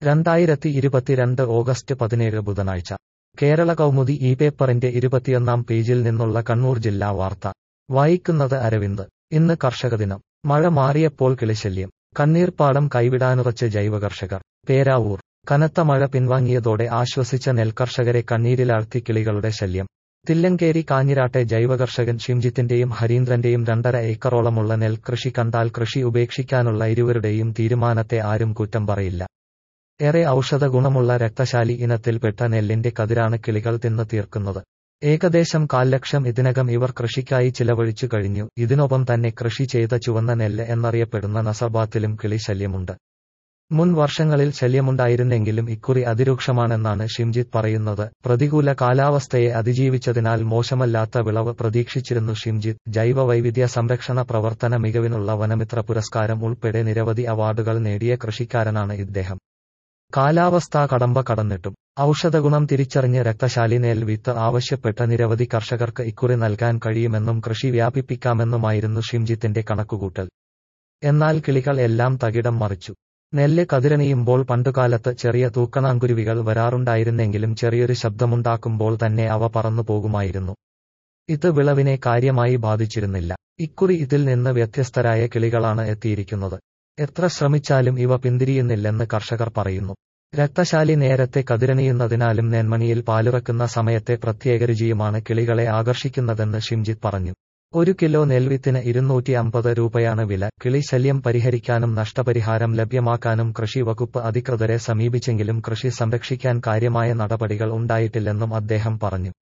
രണ്ടായിരത്തി ഇരുപത്തിരണ്ട് ഓഗസ്റ്റ് പതിനേഴ് ബുധനാഴ്ച കേരള കൗമുദി ഈ പേപ്പറിന്റെ ഇരുപത്തിയൊന്നാം പേജിൽ നിന്നുള്ള കണ്ണൂർ ജില്ലാ വാർത്ത വായിക്കുന്നത് അരവിന്ദ് ഇന്ന് കർഷക ദിനം മഴ മാറിയപ്പോൾ കിളിശല്യം കണ്ണീർപ്പാടം കൈവിടാനുറച്ച് ജൈവ കർഷകർ പേരാവൂർ കനത്ത മഴ പിൻവാങ്ങിയതോടെ ആശ്വസിച്ച നെൽകർഷകരെ കണ്ണീരിലാഴ്ത്തി കിളികളുടെ ശല്യം തില്ലങ്കേരി കാഞ്ഞിരാട്ടെ ജൈവകർഷകൻ ഷിംജിത്തിന്റെയും ഹരീന്ദ്രന്റെയും രണ്ടര ഏക്കറോളമുള്ള നെൽകൃഷി കണ്ടാൽ കൃഷി ഉപേക്ഷിക്കാനുള്ള ഇരുവരുടെയും തീരുമാനത്തെ ആരും കുറ്റം പറയില്ല ഏറെ ഔഷധ ഗുണമുള്ള രക്തശാലി ഇനത്തിൽപ്പെട്ട നെല്ലിന്റെ കതിരാണ് കിളികൾ തിന്ന് തീർക്കുന്നത് ഏകദേശം കാൽ ലക്ഷം ഇതിനകം ഇവർ കൃഷിക്കായി ചിലവഴിച്ചു കഴിഞ്ഞു ഇതിനൊപ്പം തന്നെ കൃഷി ചെയ്ത ചുവന്ന നെല്ല് എന്നറിയപ്പെടുന്ന നസബാത്തിലും കിളി ശല്യമുണ്ട് മുൻ വർഷങ്ങളിൽ ശല്യമുണ്ടായിരുന്നെങ്കിലും ഇക്കുറി അതിരൂക്ഷമാണെന്നാണ് ഷിംജിത്ത് പറയുന്നത് പ്രതികൂല കാലാവസ്ഥയെ അതിജീവിച്ചതിനാൽ മോശമല്ലാത്ത വിളവ് പ്രതീക്ഷിച്ചിരുന്നു ഷിംജിത്ത് ജൈവ വൈവിധ്യ സംരക്ഷണ പ്രവർത്തന മികവിനുള്ള വനമിത്ര പുരസ്കാരം ഉൾപ്പെടെ നിരവധി അവാർഡുകൾ നേടിയ കൃഷിക്കാരനാണ് ഇദ്ദേഹം കാലാവസ്ഥാ കടമ്പ കടന്നിട്ടും ഔഷധഗുണം തിരിച്ചറിഞ്ഞ് രക്തശാലി നെൽ വിത്ത് ആവശ്യപ്പെട്ട നിരവധി കർഷകർക്ക് ഇക്കുറി നൽകാൻ കഴിയുമെന്നും കൃഷി വ്യാപിപ്പിക്കാമെന്നുമായിരുന്നു ഷിംജിത്തിന്റെ കണക്കുകൂട്ടൽ എന്നാൽ കിളികൾ എല്ലാം തകിടം മറിച്ചു നെല്ല് കതിരണിയുമ്പോൾ പണ്ടുകാലത്ത് ചെറിയ തൂക്കണാങ്കുരുവികൾ വരാറുണ്ടായിരുന്നെങ്കിലും ചെറിയൊരു ശബ്ദമുണ്ടാക്കുമ്പോൾ തന്നെ അവ പറന്നു പോകുമായിരുന്നു ഇത് വിളവിനെ കാര്യമായി ബാധിച്ചിരുന്നില്ല ഇക്കുറി ഇതിൽ നിന്ന് വ്യത്യസ്തരായ കിളികളാണ് എത്തിയിരിക്കുന്നത് എത്ര ശ്രമിച്ചാലും ഇവ പിന്തിരിയുന്നില്ലെന്ന് കർഷകർ പറയുന്നു രക്തശാലി നേരത്തെ കതിരണിയുന്നതിനാലും നെന്മണിയിൽ പാലുറക്കുന്ന സമയത്തെ പ്രത്യേക രുചിയുമാണ് കിളികളെ ആകർഷിക്കുന്നതെന്ന് ഷിംജിത്ത് പറഞ്ഞു ഒരു കിലോ നെൽവിത്തിന് ഇരുന്നൂറ്റി അമ്പത് രൂപയാണ് വില കിളി ശല്യം പരിഹരിക്കാനും നഷ്ടപരിഹാരം ലഭ്യമാക്കാനും കൃഷി വകുപ്പ് അധികൃതരെ സമീപിച്ചെങ്കിലും കൃഷി സംരക്ഷിക്കാൻ കാര്യമായ നടപടികൾ ഉണ്ടായിട്ടില്ലെന്നും അദ്ദേഹം പറഞ്ഞു